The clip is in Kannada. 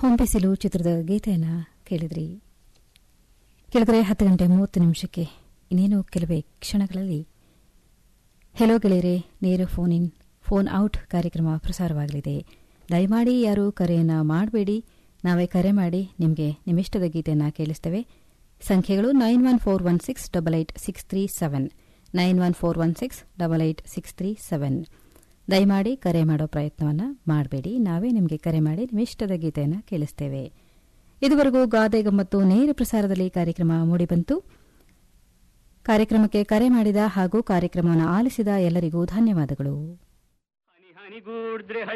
ಹೊಂಬಿಸಿಲು ಚಿತ್ರದ ಗೀತೆಯನ್ನ ಕೇಳಿದ್ರಿ ಕೆಳಗಡೆ ಹತ್ತು ಗಂಟೆ ಮೂವತ್ತು ನಿಮಿಷಕ್ಕೆ ಇನ್ನೇನು ಕೆಲವೇ ಕ್ಷಣಗಳಲ್ಲಿ ಹೆಲೋ ಗೆಳೆಯರೆ ನೇರ ಫೋನ್ ಇನ್ ಫೋನ್ ಔಟ್ ಕಾರ್ಯಕ್ರಮ ಪ್ರಸಾರವಾಗಲಿದೆ ದಯಮಾಡಿ ಯಾರು ಕರೆಯನ್ನ ಮಾಡಬೇಡಿ ನಾವೇ ಕರೆ ಮಾಡಿ ನಿಮಗೆ ನಿಮ್ಮಿಷ್ಟದ ಗೀತೆಯನ್ನು ಕೇಳಿಸ್ತೇವೆ ಸಂಖ್ಯೆಗಳು nine one four one six double eight six three seven nine one four one six double eight six three seven ದಯಮಾಡಿ ಕರೆ ಮಾಡೋ ಪ್ರಯತ್ನವನ್ನು ಮಾಡಬೇಡಿ ನಾವೇ ನಿಮಗೆ ಕರೆ ಮಾಡಿ ನಿಮ್ಮಿಷ್ಟದ ಗೀತೆಯನ್ನು ಕೇಳಿಸ್ತೇವೆ ಇದುವರೆಗೂ ಗಾದೆ ಗಮ್ಮತ್ತು ನೇರ ಪ್ರಸಾರದಲ್ಲಿ ಕಾರ್ಯಕ್ರಮ ಮೂಡಿಬಂತು ಕಾರ್ಯಕ್ರಮಕ್ಕೆ ಕರೆ ಮಾಡಿದ ಹಾಗೂ ಕಾರ್ಯಕ್ರಮವನ್ನು ಆಲಿಸಿದ ಎಲ್ಲರಿಗೂ ಧನ್ಯವಾದಗಳು ಹನಿ ಹನಿಗೂಡಿದ್ರೆ